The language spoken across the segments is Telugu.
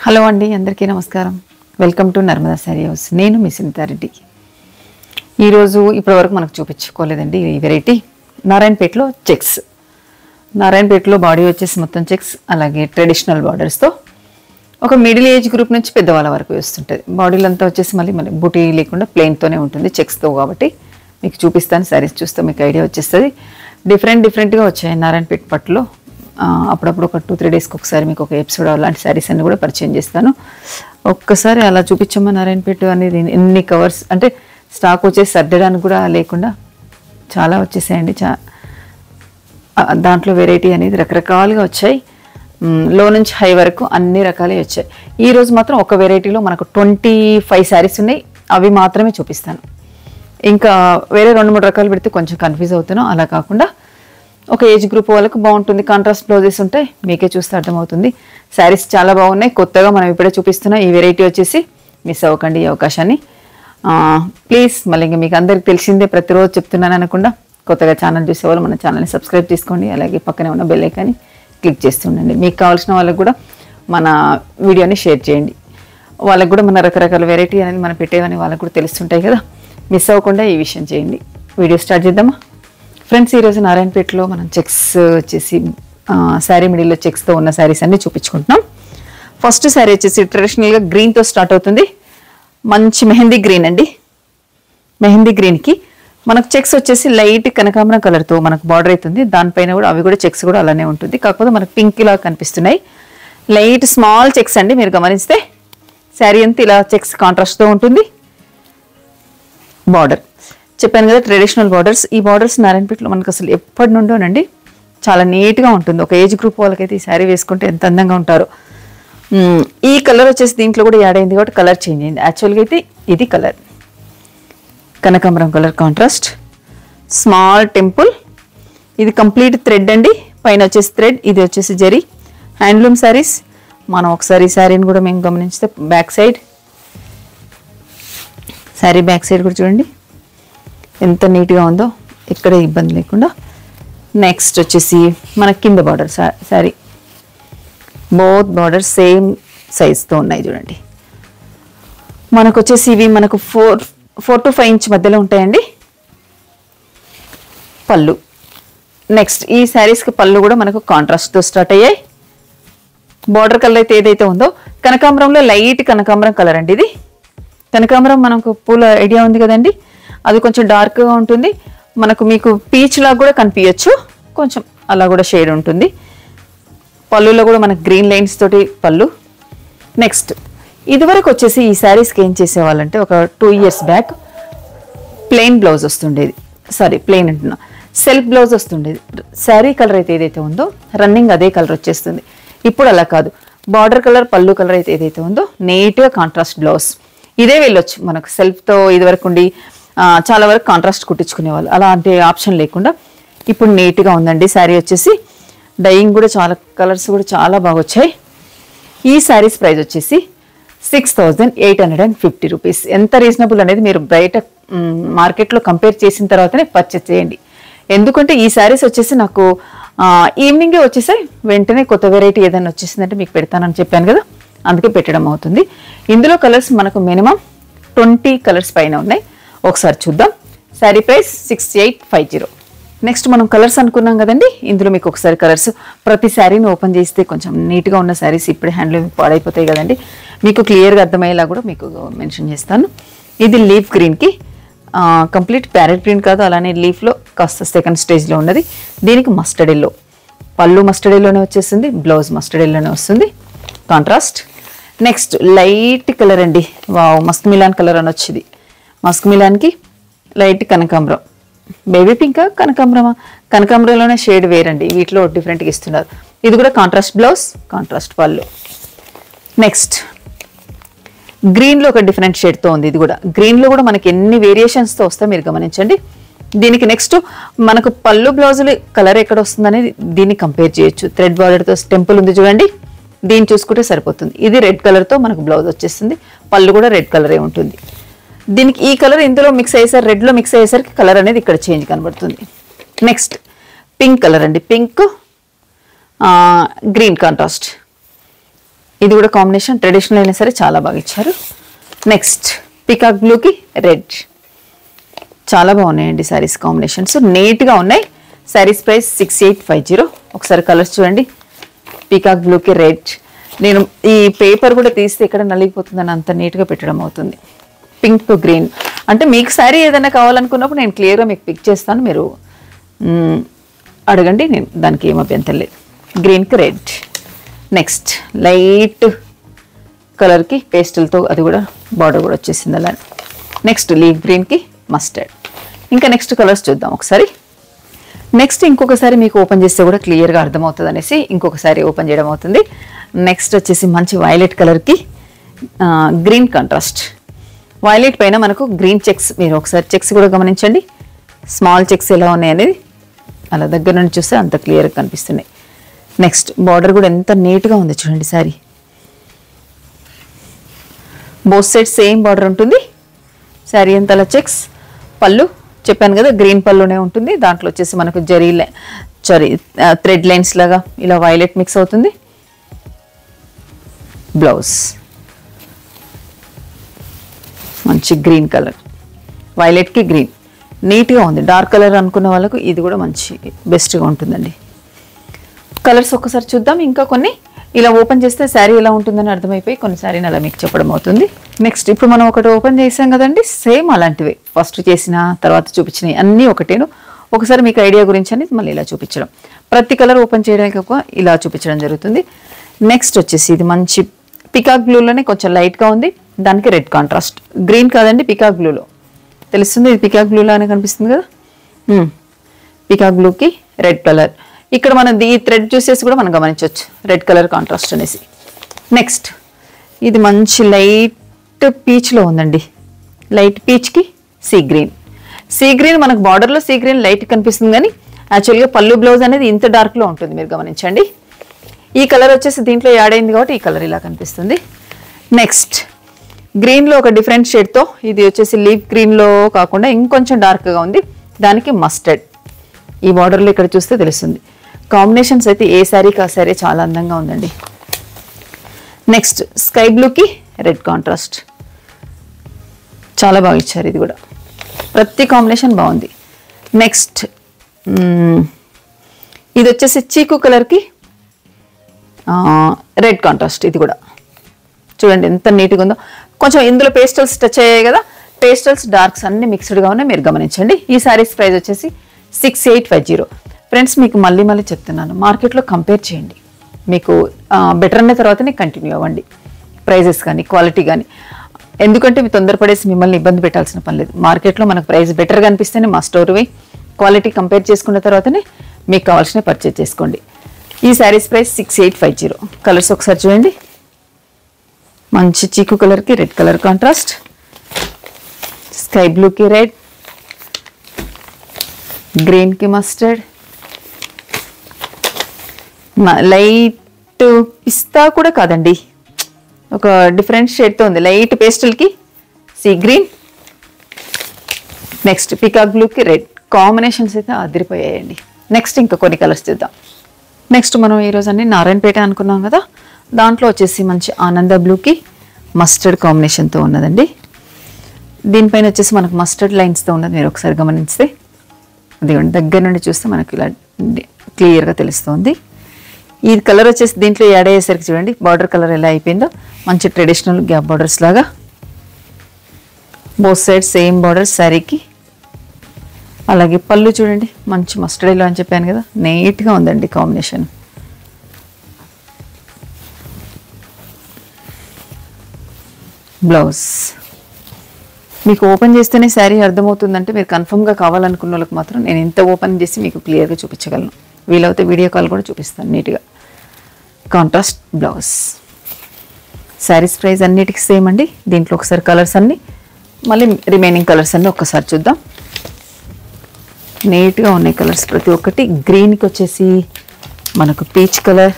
హలో అండి అందరికీ నమస్కారం welcome to Narmada sari house నేను మీ సునీతారెడ్డి ఈరోజు ఇప్పటివరకు మనకు చూపించుకోలేదండి ఈ వెరైటీ నారాయణపేటలో చెక్స్ నారాయణపేటలో బాడీ వచ్చేసి మొత్తం చెక్స్ అలాగే ట్రెడిషనల్ బార్డర్స్తో ఒక మిడిల్ ఏజ్ గ్రూప్ నుంచి పెద్దవాళ్ళ వరకు వేస్తుంటుంది బాడీలో అంతా వచ్చేసి మళ్ళీ మళ్ళీ బూటీ లేకుండా ప్లెయిన్తోనే ఉంటుంది చెక్స్తో కాబట్టి మీకు చూపిస్తాను శారీస్ చూస్తే మీకు ఐడియా వచ్చేస్తుంది డిఫరెంట్ డిఫరెంట్గా వచ్చాయి నారాయణపేట పట్టులో ఆ, అప్పుడప్పుడు ఒక టూ త్రీ డేస్కి ఒకసారి మీకు ఒక ఎపిసోడ్ అలాంటి శారీస్ అన్ని కూడా పరిచయం చేస్తాను ఒక్కసారి అలా చూపించమ్మా నారాయణపేట అనేది ఎన్ని కవర్స్ అంటే స్టాక్ వచ్చేసి సర్దడానికి కూడా లేకుండా చాలా వచ్చేసాయండి చా ఆ, దాంట్లో వెరైటీ అనేది రకరకాలుగా వచ్చాయి మ్, లో నుంచి హై వరకు అన్ని రకాలే వచ్చాయి ఈ రోజు మాత్రం ఒక వెరైటీలో మనకు ట్వంటీ ఫైవ్ శారీస్ ఉన్నాయి అవి మాత్రమే చూపిస్తాను ఇంకా వేరే రెండు మూడు రకాలు పెడితే కొంచెం కన్ఫ్యూజ్ అవుతాను అలా కాకుండా ఒక ఏజ్ గ్రూప్ వాళ్ళకి బాగుంటుంది కాంట్రాస్ట్ బ్లౌజెస్ ఉంటాయి మీకే చూస్తే అర్థమవుతుంది శారీస్ చాలా బాగున్నాయి కొత్తగా మనం ఇప్పుడే చూపిస్తున్నాం ఈ వెరైటీ వచ్చేసి మిస్ అవ్వకండి ఈ అవకాశాన్ని ప్లీజ్ మళ్ళీ ఇంకా మీకు అందరికి తెలిసిందే ప్రతిరోజు చెప్తున్నాను అనకుండా కొత్తగా ఛానల్ చూసేవాళ్ళు మన ఛానల్ని సబ్స్క్రైబ్ చేసుకోండి అలాగే పక్కనే ఉన్న బెల్ ఐకాన్ని క్లిక్ చేస్తుండండి మీకు కావాల్సిన వాళ్ళకి కూడా మన వీడియోని షేర్ చేయండి వాళ్ళకి కూడా మన రకరకాల వెరైటీ అనేది మనం పెట్టేవని వాళ్ళకి కూడా తెలుస్తుంటాయి కదా మిస్ అవ్వకుండా ఈ విషయం చేయండి వీడియో స్టార్ట్ చేద్దామా ఫ్రెండ్స్ ఈరోజు నారాయణపేటలో మనం చెక్స్ వచ్చేసి శారీ మిడిల్లో చెక్స్తో ఉన్న శారీస్ అన్ని చూపించుకుంటున్నాం ఫస్ట్ శారీ వచ్చేసి ట్రెడిషనల్గా గ్రీన్తో స్టార్ట్ అవుతుంది మంచి మెహందీ గ్రీన్ అండి మెహందీ గ్రీన్కి మనకు చెక్స్ వచ్చేసి లైట్ కనకాంబరం కలర్తో మనకు బార్డర్ అవుతుంది దానిపైన కూడా అవి కూడా చెక్స్ కూడా అలానే ఉంటుంది కాకపోతే మనకు పింక్ ఇలా కనిపిస్తున్నాయి లైట్ స్మాల్ చెక్స్ అండి మీరు గమనిస్తే శారీ అంతా ఇలా చెక్స్ కాంట్రాస్ట్తో ఉంటుంది బార్డర్ చెప్పాను కదా ట్రెడిషనల్ బార్డర్స్ ఈ బార్డర్స్ నారాయణపేటలో మనకు అసలు ఎప్పటి నుండోనండి చాలా నీట్గా ఉంటుంది ఒక ఏజ్ గ్రూప్ వాళ్ళకైతే ఈ శారీ వేసుకుంటే ఎంత అందంగా ఉంటారో మ్మ్. ఈ కలర్ వచ్చేసి దీంట్లో కూడా యాడ్ అయింది కాబట్టి కలర్ చేంజ్ అయింది యాక్చువల్గా అయితే ఇది కలర్ కనకాంబరం కలర్ కాంట్రాస్ట్ స్మాల్ టెంపుల్ ఇది కంప్లీట్ థ్రెడ్ అండి పైన వచ్చేసి థ్రెడ్ ఇది వచ్చేసి జరీ హ్యాండ్లూమ్ శారీస్ మనం ఒకసారి ఈ శారీని కూడా మేము గమనించితే back side sari back side కూడా చూడండి ఎంత నీట్గా ఉందో ఎక్కడ ఇబ్బంది లేకుండా నెక్స్ట్ వచ్చేసి మన కింద border sari both border same సైజ్తో ఉన్నాయి చూడండి మనకు వచ్చేసి ఇవి మనకు four four to five inch మధ్యలో ఉంటాయండి పళ్ళు నెక్స్ట్ ఈ శారీస్కి పళ్ళు కూడా మనకు కాంట్రాస్ట్తో స్టార్ట్ అయ్యాయి బార్డర్ కలర్ అయితే ఏదైతే ఉందో కనకాంబరంలో లైట్ కనకాంబరం కలర్ అండి ఇది కనకాంబరం మనకు పూల ఐడియా ఉంది కదండి అది కొంచెం డార్క్గా ఉంటుంది మనకు మీకు పీచ్ లాగా కూడా కనిపించచ్చు కొంచెం అలా కూడా షేడ్ ఉంటుంది పళ్ళులో కూడా మనకు గ్రీన్ లైన్స్ తోటి పళ్ళు నెక్స్ట్ ఇదివరకు వచ్చేసి ఈ శారీస్కి ఏం చేసేవాళ్ళంటే ఒక two years back plain blouse వస్తుండేది సారీ ప్లెయిన్ అంటున్నా సెల్ఫ్ బ్లౌజ్ వస్తుండేది శారీ కలర్ అయితే ఏదైతే ఉందో రన్నింగ్ అదే కలర్ వచ్చేస్తుంది ఇప్పుడు అలా కాదు బార్డర్ కలర్ పళ్ళు కలర్ అయితే ఏదైతే ఉందో నీట్గా కాంట్రాస్ట్ బ్లౌజ్ ఇదే వెళ్ళొచ్చు మనకు సెల్ఫ్తో ఇదివరకు ఉండి ఆ, చాలా వరకు కాంట్రాస్ట్ కుట్టించుకునేవాళ్ళు అలాంటి ఆప్షన్ లేకుండా ఇప్పుడు నీట్గా ఉందండి శారీ వచ్చేసి డైయింగ్ కూడా చాలా కలర్స్ కూడా చాలా బాగా వచ్చాయి ఈ శారీస్ ప్రైస్ వచ్చేసి six thousand eight hundred and fifty rupees ఎంత రీజనబుల్ అనేది మీరు బయట మ్, మార్కెట్లో కంపేర్ చేసిన తర్వాతనే పర్చేస్ చేయండి ఎందుకంటే ఈ శారీస్ వచ్చేసి నాకు ఆ, ఈవినింగే వచ్చేసాయి వెంటనే కొత్త వెరైటీ ఏదైనా వచ్చేసిందంటే మీకు పెడతానని చెప్పాను కదా అందుకే పెట్టడం అవుతుంది ఇందులో కలర్స్ మనకు మినిమం ట్వంటీ కలర్స్ పైన ఉన్నాయి ఒకసారి చూద్దాం sari price six eight five zero next మనం కలర్స్ అనుకున్నాం కదండి ఇందులో మీకు ఒకసారి కలర్స్ ప్రతి శారీని ఓపెన్ చేస్తే కొంచెం నీట్గా ఉన్న శారీస్ ఇప్పుడే హ్యాండ్లో పాడైపోతాయి కదండి మీకు క్లియర్గా అర్థమయ్యేలా కూడా మీకు మెన్షన్ చేస్తాను ఇది లీఫ్ గ్రీన్కి కంప్లీట్ ప్యారెట్ గ్రీన్ కాదు అలానే లీఫ్లో కాస్త సెకండ్ స్టేజ్లో ఉన్నది దీనికి మస్టర్డ్ ఎల్లో పళ్ళు మస్టర్డ్ ఎల్లోనే వచ్చేస్తుంది బ్లౌజ్ మస్టర్డ్ ఎల్లోనే వస్తుంది కాంట్రాస్ట్ నెక్స్ట్ లైట్ కలర్ అండి వావ్ మస్క్ మిలాన్ కలర్ అని వచ్చింది మస్క్ మిలాన్కి లైట్ కనకాంబరం బేబీ పింక్ కనకాంబరమా కనకాంబరంలోనే షేడ్ వేరండి వీటిలో డిఫరెంట్గా ఇస్తున్నారు ఇది కూడా కాంట్రాస్ట్ బ్లౌజ్ కాంట్రాస్ట్ పళ్ళు నెక్స్ట్ గ్రీన్లో ఒక డిఫరెంట్ షేడ్తో ఉంది ఇది కూడా గ్రీన్లో కూడా మనకి ఎన్ని వేరియేషన్స్తో వస్తాయి మీరు గమనించండి దీనికి నెక్స్ట్ మనకు పళ్ళు బ్లౌజులు కలర్ ఎక్కడ వస్తుందనేది దీన్ని కంపేర్ చేయొచ్చు థ్రెడ్ బార్డర్తో టెంపుల్ ఉంది చూడండి దీన్ని చూసుకుంటే సరిపోతుంది ఇది రెడ్ కలర్తో మనకు బ్లౌజ్ వచ్చేస్తుంది పళ్ళు కూడా రెడ్ కలరే ఉంటుంది దీనికి ఈ కలర్ ఇందులో మిక్స్ అయ్యేసరికి రెడ్లో మిక్స్ అయ్యేసరికి కలర్ అనేది ఇక్కడ చేంజ్ కనబడుతుంది నెక్స్ట్ పింక్ కలర్ అండి పింక్ గ్రీన్ కాంట్రాస్ట్ ఇది కూడా కాంబినేషన్ ట్రెడిషనల్ అయినా సరే చాలా బాగా ఇచ్చారు నెక్స్ట్ పికాక్ బ్లూకి రెడ్ చాలా బాగున్నాయండి శారీస్ కాంబినేషన్స్ నీట్గా ఉన్నాయి saris price six eight five zero ఒకసారి కలర్స్ చూడండి పీకాక్ బ్లూకి రెడ్ నేను ఈ పేపర్ కూడా తీస్తే ఎక్కడ నలిగిపోతుందని అంత నీట్గా పెట్టడం అవుతుంది పింక్ టు గ్రీన్ అంటే మీకు శారీ ఏదైనా కావాలనుకున్నప్పుడు నేను క్లియర్గా మీకు పిక్ చేస్తాను మీరు మ్, అడగండి నేను దానికి ఏం అభ్యంతరం లేదు గ్రీన్కి రెడ్ నెక్స్ట్ లైట్ కలర్కి పేస్టల్తో అది కూడా బార్డర్ కూడా వచ్చేసింది అలా నెక్స్ట్ లీవ్ గ్రీన్కి మస్టర్డ్ ఇంకా నెక్స్ట్ కలర్స్ చూద్దాం ఒకసారి నెక్స్ట్ ఇంకొకసారి మీకు ఓపెన్ చేస్తే కూడా క్లియర్గా అర్థమవుతుంది అనేసి ఇంకొకసారి ఓపెన్ చేయడం అవుతుంది నెక్స్ట్ వచ్చేసి మంచి వైలెట్ కలర్కి గ్రీన్ కాంట్రాస్ట్ వైలెట్ పైన మనకు గ్రీన్ చెక్స్ మీరు ఒకసారి చెక్స్ కూడా గమనించండి స్మాల్ చెక్స్ ఎలా ఉన్నాయి అనేది అలా దగ్గర నుండి చూస్తే అంత క్లియర్గా కనిపిస్తున్నాయి నెక్స్ట్ బార్డర్ కూడా ఎంత నీట్గా ఉంది చూడండి sorry both side same border ఉంటుంది శారీ అంతలా చెక్స్ పళ్ళు చెప్పాను కదా గ్రీన్ పళ్ళునే ఉంటుంది దాంట్లో వచ్చేసి మనకు జరీ లై- సారీ థ్రెడ్ లైన్స్ లాగా ఇలా వైలెట్ మిక్స్ అవుతుంది బ్లౌజ్ మంచి గ్రీన్ కలర్ వైలెట్కి గ్రీన్ నీట్గా ఉంది డార్క్ కలర్ అనుకున్న వాళ్ళకు ఇది కూడా మంచి బెస్ట్గా ఉంటుందండి కలర్స్ ఒక్కసారి చూద్దాం ఇంకా కొన్ని ఇలా ఓపెన్ చేస్తే శారీ ఎలా ఉంటుందని అర్థమైపోయి కొన్ని శారీని అలా మీకు చెప్పడం అవుతుంది నెక్స్ట్ ఇప్పుడు మనం ఒకటి ఓపెన్ చేసాం కదండి సేమ్ అలాంటివి ఫస్ట్ చేసిన తర్వాత చూపించినవి అన్నీ ఒకటేను ఒకసారి మీకు ఐడియా గురించి అనేది మళ్ళీ ఇలా చూపించడం ప్రతి కలర్ ఓపెన్ చేయడానికి ఒక ఇలా చూపించడం జరుగుతుంది నెక్స్ట్ వచ్చేసి ఇది మంచి పికాక్ బ్లూలోనే కొంచెం లైట్గా ఉంది దానికి రెడ్ కాంట్రాస్ట్ గ్రీన్ కాదండి పికాక్ బ్లూలో తెలుస్తుంది ఇది పికాక్ బ్లూలో అని కనిపిస్తుంది కదా మ్మ్. పికాక్ బ్లూకి రెడ్ కలర్ ఇక్కడ మనం ఈ థ్రెడ్ చూసేసి కూడా మనం గమనించవచ్చు రెడ్ కలర్ కాంట్రాస్ట్ అనేసి నెక్స్ట్ ఇది మంచి లైట్ పీచ్లో ఉందండి లైట్ పీచ్కి సీ గ్రీన్ సీ గ్రీన్ మనకు బార్డర్లో సీ గ్రీన్ లైట్ కనిపిస్తుంది కానీ యాక్చువల్గా పళ్ళు బ్లౌజ్ అనేది ఇంత డార్క్లో ఉంటుంది మీరు గమనించండి ఈ కలర్ వచ్చేసి దీంట్లో యాడ్ అయింది కాబట్టి ఈ కలర్ ఇలా కనిపిస్తుంది నెక్స్ట్ గ్రీన్లో ఒక డిఫరెంట్ షేడ్తో ఇది వచ్చేసి లీఫ్ గ్రీన్లో కాకుండా ఇంకొంచెం డార్క్గా ఉంది దానికి మస్టర్డ్ ఈ బార్డర్లో ఇక్కడ చూస్తే తెలుస్తుంది కాంబినేషన్స్ అయితే ఏ శారీకి ఆ శారీ చాలా అందంగా ఉందండి నెక్స్ట్ స్కై బ్లూకి రెడ్ కాంట్రాస్ట్ చాలా బాగా ఇచ్చారు ఇది కూడా ప్రతి కాంబినేషన్ బాగుంది నెక్స్ట్ మ్మ్, ఇది వచ్చేసి చీకు కలర్కి రెడ్ కాంట్రాస్ట్ ఇది కూడా చూడండి ఎంత నీట్గా ఉందో కొంచెం ఇందులో పేస్టల్స్ టచ్ అయ్యాయి కదా పేస్టల్స్ డార్క్స్ అన్ని మిక్స్డ్గా ఉన్నాయి మీరు గమనించండి ఈ శారీస్ ప్రైస్ వచ్చేసి six eight five zero friends మీకు మళ్ళీ మళ్ళీ చెప్తున్నాను మార్కెట్లో కంపేర్ చేయండి మీకు బెటర్ అన్న తర్వాతనే కంటిన్యూ అవ్వండి ప్రైజెస్ కానీ క్వాలిటీ కానీ ఎందుకంటే మీ తొందరపడేసి మిమ్మల్ని ఇబ్బంది పెట్టాల్సిన పని లేదు మార్కెట్లో మనకు ప్రైస్ బెటర్గా అనిపిస్తేనే మా స్టోర్ పోయి క్వాలిటీ కంపేర్ చేసుకున్న తర్వాతనే మీకు కావాల్సిన పర్చేజ్ చేసుకోండి ఈ saris price six eight five zero colours ఒకసారి చూడండి మంచి చీకు కలర్కి రెడ్ కలర్ కాంట్రాస్ట్ స్కై బ్లూకి రెడ్ గ్రీన్కి మస్టర్డ్ లైట్ పిస్తా కూడా కాదండి ఒక డిఫరెంట్ షేడ్తో ఉంది లైట్ పేస్టల్కి సీ గ్రీన్ నెక్స్ట్ పికాక్ బ్లూకి రెడ్ కాంబినేషన్స్ అయితే అదిరిపోయాయండి నెక్స్ట్ ఇంకా కొన్ని కలర్స్ చూద్దాం నెక్స్ట్ మనం ఈరోజు అన్ని నారాయణపేట అనుకున్నాం కదా దాంట్లో వచ్చేసి మంచి ఆనంద బ్లూకి మస్టర్డ్ కాంబినేషన్తో ఉన్నదండి దీనిపైన వచ్చేసి మనకు మస్టర్డ్ లైన్స్తో ఉన్నది మీరు ఒకసారి గమనిస్తే అది దగ్గర నుండి చూస్తే మనకి ఇలా క్లియర్గా తెలుస్తుంది ఈ కలర్ వచ్చేసి దీంట్లో యాడ్ అయ్యేసరికి చూడండి బార్డర్ కలర్ ఎలా అయిపోయిందో మంచి ట్రెడిషనల్ గ్యాప్ బార్డర్స్ లాగా బోత్ సైడ్ సేమ్ బార్డర్ శారీకి అలాగే పళ్ళు చూడండి మంచి మస్టర్డ్ ఎల్లో అని చెప్పాను కదా నీట్గా ఉందండి కాంబినేషన్ బ్లౌజ్ మీకు ఓపెన్ చేస్తేనే శారీ అర్థమవుతుందంటే మీరు కన్ఫర్మ్గా కావాలనుకున్న వాళ్ళకి మాత్రం నేను ఇంత ఓపెన్ చేసి మీకు క్లియర్గా చూపించగలను వీలైతే వీడియో కాల్ కూడా చూపిస్తాను నీట్గా కాంట్రాస్ట్ బ్లౌజ్ శారీస్ ప్రైస్ అన్నిటికీ సేమ్ అండి దీంట్లో ఒకసారి కలర్స్ అన్ని మళ్ళీ రిమైనింగ్ కలర్స్ అన్ని ఒక్కసారి చూద్దాం నీట్గా ఉన్నాయి కలర్స్ ప్రతి ఒక్కటి గ్రీన్కి వచ్చేసి మనకు పీచ్ కలర్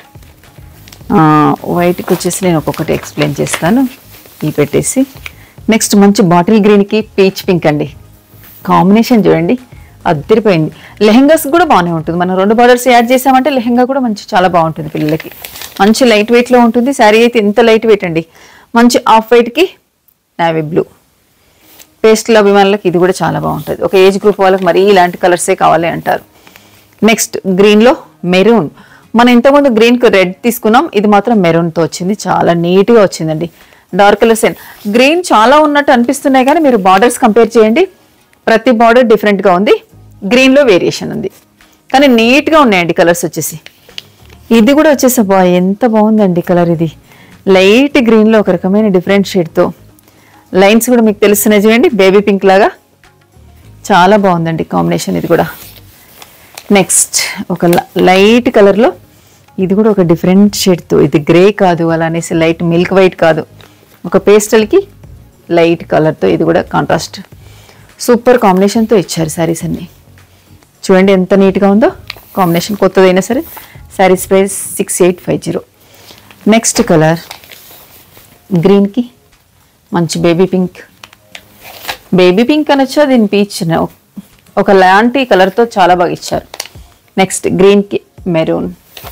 వైట్కి వచ్చేసి నేను ఒక్కొక్కటి ఎక్స్ప్లెయిన్ చేస్తాను ఈ పెట్టేసి నెక్స్ట్ మంచి బాటిల్ గ్రీన్కి పీచ్ పింక్ అండి కాంబినేషన్ చూడండి అద్దరిపోయింది లెహెంగాస్ కూడా బాగానే ఉంటుంది మనం రెండు బార్డర్స్ యాడ్ చేసామంటే లెహెంగా కూడా మంచి చాలా బాగుంటుంది పిల్లలకి మంచి లైట్ వెయిట్లో ఉంటుంది శారీ అయితే ఎంత లైట్ వెయిట్ అండి మంచి ఆఫ్ వైట్కి నావీ బ్లూ పేస్టల్ అభిమానులకు ఇది కూడా చాలా బాగుంటుంది ఒక ఏజ్ గ్రూప్ వాళ్ళకి మరీ ఇలాంటి కలర్సే కావాలి అంటారు నెక్స్ట్ గ్రీన్లో మెరూన్ మనం ఇంతకుముందు గ్రీన్కి రెడ్ తీసుకున్నాం ఇది మాత్రం మెరూన్తో వచ్చింది చాలా నీట్గా వచ్చిందండి డార్క్ కలర్స్ గ్రీన్ చాలా ఉన్నట్టు అనిపిస్తున్నాయి కానీ మీరు బార్డర్స్ కంపేర్ చేయండి ప్రతి బార్డర్ డిఫరెంట్గా ఉంది గ్రీన్లో వేరియేషన్ ఉంది కానీ నీట్గా ఉన్నాయండి కలర్స్ వచ్చేసి ఇది కూడా వచ్చేసి బా ఎంత బాగుందండి కలర్ ఇది లైట్ గ్రీన్లో ఒక రకమైన డిఫరెంట్ షేడ్తో లైన్స్ కూడా మీకు తెలుస్తున్నాయి చూడండి బేబీ పింక్ లాగా చాలా బాగుందండి కాంబినేషన్ ఇది కూడా నెక్స్ట్ ఒక లైట్ కలర్లో ఇది కూడా ఒక డిఫరెంట్ షేడ్తో ఇది గ్రే కాదు అలా అనేసి లైట్ మిల్క్ వైట్ కాదు ఒక పేస్టల్కి లైట్ కలర్తో ఇది కూడా కాంట్రాస్ట్ సూపర్ కాంబినేషన్తో ఇచ్చారు శారీస్ అన్నీ చూడండి ఎంత నీట్గా ఉందో కాంబినేషన్ కొత్తదైనా సరే saris price six eight five zero next colour గ్రీన్కి మంచి బేబీ పింక్ బేబీ పింక్ అనొచ్చా దీని పీచ్ ఒక లాంటి కలర్తో చాలా బాగా ఇచ్చారు నెక్స్ట్ గ్రీన్కి మెరూన్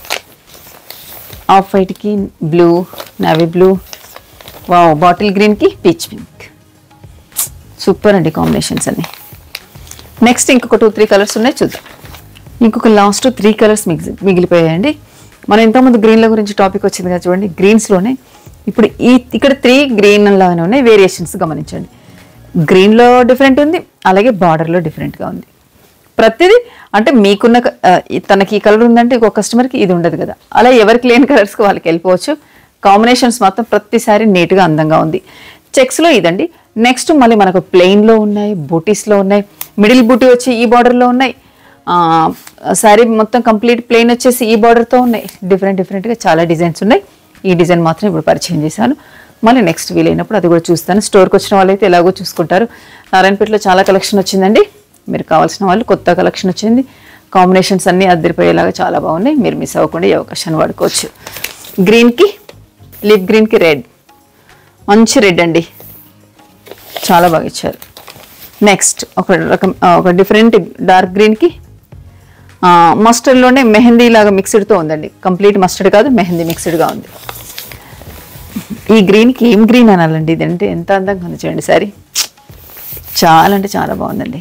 ఆఫ్ వైట్కి blue navy blue wow bottle గ్రీన్కి పీచ్ పింక్ సూపర్ అండి కాంబినేషన్స్ అన్ని నెక్స్ట్ ఇంకొక టూ త్రీ కలర్స్ ఉన్నాయి చూద్దాం ఇంకొక లాస్ట్ త్రీ కలర్స్ మిగి మిగిలిపోయాయండి మనం ఇంతకుముందు గ్రీన్ల గురించి టాపిక్ వచ్చింది కదా చూడండి గ్రీన్స్లోనే ఇప్పుడు ఈ ఇక్కడ త్రీ గ్రీన్ లాగానే ఉన్నాయి వేరియేషన్స్ గమనించండి గ్రీన్లో డిఫరెంట్ ఉంది అలాగే బార్డర్లో డిఫరెంట్గా ఉంది ప్రతిదీ అంటే మీకున్న క- ఆ, ఈ- తనకి ఈ కలర్ ఉందంటే ఇంకో కస్టమర్కి ఇది ఉండదు కదా అలా ఎవరికి లేని కలర్స్కి వాళ్ళకి వెళ్ళిపోవచ్చు కాంబినేషన్స్ మాత్రం ప్రతిసారి నీట్గా అందంగా ఉంది చెక్స్లో ఇదండి నెక్స్ట్ మళ్ళీ మనకు ప్లెయిన్లో ఉన్నాయి బూటీస్లో ఉన్నాయి మిడిల్ బూటీ వచ్చి ఈ బార్డర్లో ఉన్నాయి శారీ మొత్తం కంప్లీట్ ప్లెయిన్ వచ్చేసి ఈ బార్డర్తో ఉన్నాయి డిఫరెంట్ డిఫరెంట్గా చాలా డిజైన్స్ ఉన్నాయి ఈ డిజైన్ మాత్రం ఇప్పుడు పరిచయం చేశాను మళ్ళీ నెక్స్ట్ వీలైనప్పుడు అది కూడా చూస్తాను స్టోర్కి వచ్చిన వాళ్ళైతే ఎలాగో చూసుకుంటారు నారాయణపేటలో చాలా కలెక్షన్ వచ్చిందండి మీరు కావాల్సిన వాళ్ళు కొత్త కలెక్షన్ వచ్చింది కాంబినేషన్స్ అన్నీ అద్దరిపోయేలాగా చాలా బాగున్నాయి మీరు మిస్ అవ్వకుండా ఈ అవకాశాన్ని వాడుకోవచ్చు గ్రీన్కి లిప్ గ్రీన్కి రెడ్ మంచి రెడ్ అండి చాలా బాగా ఇచ్చారు నెక్స్ట్ ఒక రకం ఆ, ఒక డిఫరెంట్ డార్క్ గ్రీన్కి మస్టర్డ్లోనే మెహందీ లాగా మిక్స్డ్తో ఉందండి కంప్లీట్ మస్టర్డ్ కాదు మెహందీ మిక్స్డ్గా ఉంది ఈ గ్రీన్కి ఏం గ్రీన్ అనాలండి ఇది అంటే ఎంత అందంగా ఉంది చూడండి సారీ చాలా అంటే చాలా బాగుందండి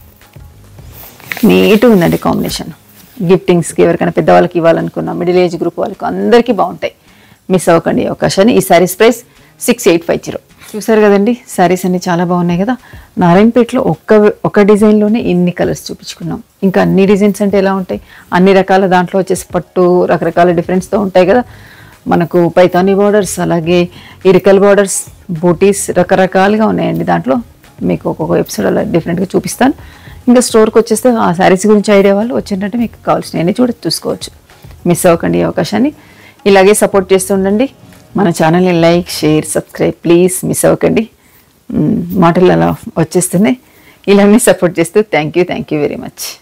నీట్గా ఉందండి కాంబినేషన్ గిఫ్టింగ్స్కి ఎవరికైనా పెద్దవాళ్ళకి ఇవ్వాలనుకున్నా మిడిల్ ఏజ్ గ్రూప్ వాళ్ళకి అందరికీ బాగుంటాయి మిస్ అవ్వకండి ఈ అవకాశాన్ని ఈ saris price six eight five zero చూసారు కదండి శారీస్ అన్ని చాలా బాగున్నాయి కదా నారాయణపేటలో ఒక్క ఒక డిజైన్లోనే ఇన్ని కలర్స్ చూపించుకున్నాం ఇంకా అన్ని డిజైన్స్ అంటే ఎలా ఉంటాయి అన్ని రకాల దాంట్లో వచ్చేసి పట్టు రకరకాల డిఫరెన్స్తో ఉంటాయి కదా మనకు పైతానీ బార్డర్స్ అలాగే ఇరికల్ బార్డర్స్ బూటీస్ రకరకాలుగా ఉన్నాయండి దాంట్లో మీకు ఒక్కొక్క ఎపిసోడ్ అలా డిఫరెంట్గా చూపిస్తాను ఇంకా స్టోర్కి వచ్చేస్తే ఆ శారీస్ గురించి ఐడియా వాళ్ళు వచ్చిందంటే మీకు కావాల్సిన అన్ని చూడ చూసుకోవచ్చు మిస్ అవ్వకండి ఈ అవకాశాన్ని ఇలాగే సపోర్ట్ చేస్తూ ఉండండి మన ఛానల్ని like share subscribe please miss అవ్వకండి మ్, మాటలు అలా వచ్చేస్తున్నాయి ఇలానే సపోర్ట్ చేస్తూ thank you thank you very much